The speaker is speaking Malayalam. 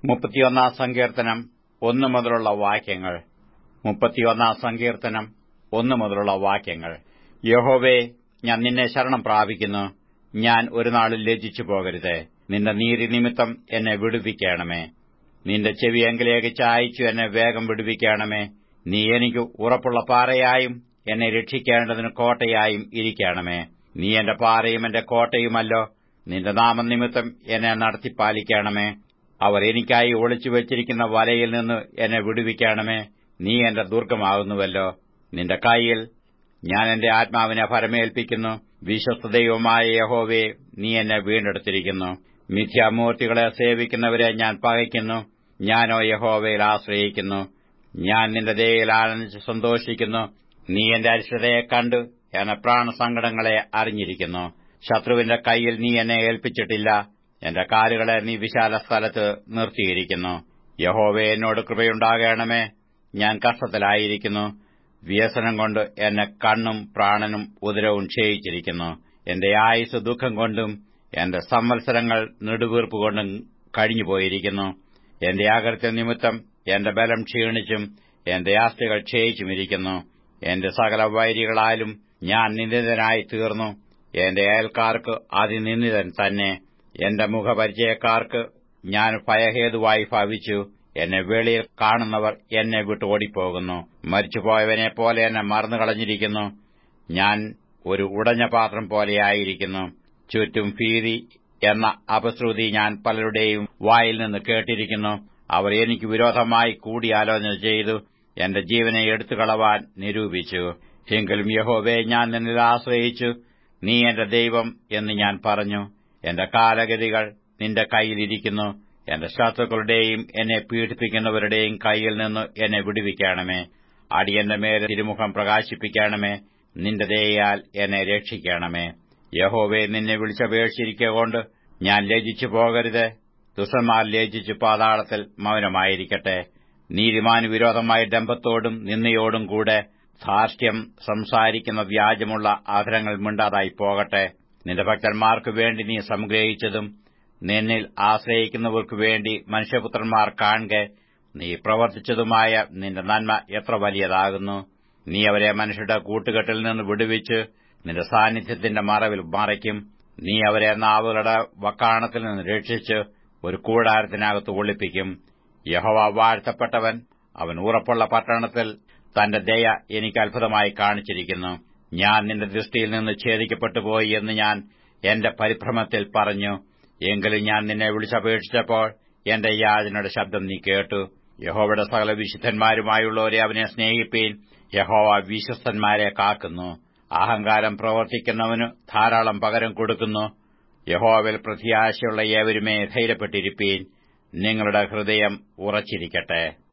മുപ്പത്തിയൊന്നാം സങ്കീർത്തനം ഒന്നു മുതലുള്ള വാക്യങ്ങൾ മുപ്പത്തിയൊന്നാം സങ്കീർത്തനം ഒന്നു മുതലുള്ള വാക്യങ്ങൾ യഹോവേ ഞാൻ നിന്നെ ശരണം പ്രാപിക്കുന്നു ഞാൻ ഒരു നാളിൽ ലജ്ജിച്ചു പോകരുത് നിന്റെ നീതി നിമിത്തം എന്നെ വിടുവിക്കണമേ നിന്റെ ചെവി എങ്കിലേക്ക് ചായച്ചു എന്നെ വേഗം വിടുവിക്കണമേ നീ എനിക്ക് ഉറപ്പുള്ള പാറയായും എന്നെ രക്ഷിക്കേണ്ടതിന് കോട്ടയായും ഇരിക്കണമേ നീ എന്റെ പാറയും എന്റെ കോട്ടയുമല്ലോ നിന്റെ നാമനിമിത്തം എന്നെ നടത്തിപ്പാലിക്കണമേ അവർ എനിക്കായി ഒളിച്ചു വച്ചിരിക്കുന്ന വലയിൽ നിന്ന് എന്നെ വിടുവിക്കണമേ നീ എന്റെ ദുർഗമാകുന്നുവല്ലോ നിന്റെ കൈയിൽ ഞാൻ എന്റെ ആത്മാവിനെ ഫരമേൽപ്പിക്കുന്നു വിശ്വസ്തദൈവമായ യഹോവേ നീ എന്നെ വീണ്ടെടുത്തിരിക്കുന്നു മിഥ്യാമൂർത്തികളെ സേവിക്കുന്നവരെ ഞാൻ പകയ്ക്കുന്നു ഞാനോ യഹോവയിൽ ആശ്രയിക്കുന്നു ഞാൻ നിന്റെ ദയയിൽ ആനന്ദിച്ച് സന്തോഷിക്കുന്നു നീ എന്റെ അരിഷ്ടതയെ കണ്ടു എന്നെ പ്രാണസങ്കടങ്ങളെ അറിഞ്ഞിരിക്കുന്നു ശത്രുവിന്റെ കൈയിൽ നീ എന്നെ ഏൽപ്പിച്ചിട്ടില്ല എന്റെ കാലുകളെ നീ വിശാല സ്ഥലത്ത് നിർത്തിയിരിക്കുന്നു യഹോവെ എന്നോട് കൃപയുണ്ടാകണമേ ഞാൻ കഷ്ടത്തിലായിരിക്കുന്നു വ്യസനം കൊണ്ട് എന്നെ കണ്ണും പ്രാണനും ഉദരവും ക്ഷയിച്ചിരിക്കുന്നു എന്റെ ആയുസ് ദുഃഖം കൊണ്ടും എന്റെ സംവത്സരങ്ങൾ നെടുവീർപ്പ് കൊണ്ടും കഴിഞ്ഞുപോയിരിക്കുന്നു എന്റെ അകൃത്യ നിമിത്തം എന്റെ ബലം ക്ഷീണിച്ചും എന്റെ ആസ്തികൾ ക്ഷയിച്ചുമിരിക്കുന്നു എന്റെ സകല വൈരികളാലും ഞാൻ നിന്ദിതനായി തീർന്നു എന്റെ അയൽക്കാർക്ക് അതിനിന്ദിതൻ തന്നെ എന്റെ മുഖപരിചയക്കാർക്ക് ഞാൻ ഭയഹേതുവായി ഭാവിച്ചു എന്നെ വെളിയിൽ കാണുന്നവർ എന്നെ വിട്ട് ഓടിപ്പോകുന്നു മരിച്ചുപോയവനെ പോലെ എന്നെ മറന്നുകളഞ്ഞിരിക്കുന്നു ഞാൻ ഒരു ഉടഞ്ഞ പാത്രം പോലെയായിരിക്കുന്നു ചുറ്റും ഭീതി എന്ന അപശ്രുതി ഞാൻ പലരുടെയും വായിൽ നിന്ന് കേട്ടിരിക്കുന്നു അവർ എനിക്ക് വിരോധമായി കൂടിയാലോചന ചെയ്തു എന്റെ ജീവനെ എടുത്തുകളവാൻ നിരൂപിച്ചു എങ്കിലും യഹോവേ ഞാൻ നിന്നിൽ ആശ്രയിച്ചു നീ എന്റെ ദൈവം എന്ന് ഞാൻ പറഞ്ഞു എന്റെ കാലഗതികൾ നിന്റെ കൈയിലിരിക്കുന്നു എന്റെ ശത്രുക്കളുടെയും എന്നെ പീഡിപ്പിക്കുന്നവരുടെയും കൈയിൽ നിന്ന് എന്നെ വിടുവിക്കണമേ അടിയന്റെ മേലെ തിരുമുഖം പ്രകാശിപ്പിക്കണമേ നിന്റെ ദയയാൽ എന്നെ രക്ഷിക്കണമേ യഹോവെ നിന്നെ വിളിച്ചപേക്ഷിരിക്കൊണ്ട് ഞാൻ ലജിച്ചു പോകരുത് ദുസന്മാർ ലജിച്ചു പാതാളത്തിൽ മൗനമായിരിക്കട്ടെ നീതിമാന് വിരോധമായ ഡംബത്തോടും നിന്നയോടും കൂടെ ധാർഷ്ട്യം സംസാരിക്കുന്ന വ്യാജമുള്ള ആദരങ്ങൾ മിണ്ടാതായി പോകട്ടെ നിന്റെ ഭക്തന്മാർക്കു വേണ്ടി നീ സംഗ്രഹിച്ചതും നിന്നിൽ ആശ്രയിക്കുന്നവർക്കു വേണ്ടി മനുഷ്യപുത്രന്മാർ കാണുക നീ പ്രവർത്തിച്ചതുമായ നിന്റെ നന്മ എത്ര വലിയതാകുന്നു നീ അവരെ മനുഷ്യരുടെ കൂട്ടുകെട്ടിൽ നിന്ന് വിടുവിച്ച് നിന്റെ സാന്നിധ്യത്തിന്റെ മറവിൽ മറയ്ക്കും നീ അവരെ നാവുകളുടെ വക്കാണത്തിൽ നിന്ന് രക്ഷിച്ച് ഒരു കൂടാരത്തിനകത്ത് ഒളിപ്പിക്കും യഹോവ വാഴ്ത്തപ്പെട്ടവൻ അവൻ ഉറപ്പുള്ള പട്ടണത്തിൽ തന്റെ ദയ എനിക്ക് അത്ഭുതമായി കാണിച്ചിരിക്കുന്നു ഞാൻ നിന്റെ ദൃഷ്ടിയിൽ നിന്ന് ഛേദിക്കപ്പെട്ടുപോയി എന്ന് ഞാൻ എന്റെ പരിഭ്രമത്തിൽ പറഞ്ഞു എങ്കിലും ഞാൻ നിന്നെ വിളിച്ചപേക്ഷിച്ചപ്പോൾ എന്റെ യാചനയുടെ ശബ്ദം നീ കേട്ടു യഹോവയുടെ സകല വിശുദ്ധന്മാരുമായുള്ളവരെ അവനെ സ്നേഹിപ്പീൻ യഹോവ വിശ്വസ്തന്മാരെ കാക്കുന്നു അഹങ്കാരം പ്രവർത്തിക്കുന്നവന് ധാരാളം പകരം കൊടുക്കുന്നു യഹോവയിൽ പ്രത്യാശയുള്ള ഏവരുമേ ധൈര്യപ്പെട്ടിരിപ്പീൻ നിങ്ങളുടെ ഹൃദയം ഉറച്ചിരിക്കട്ടെ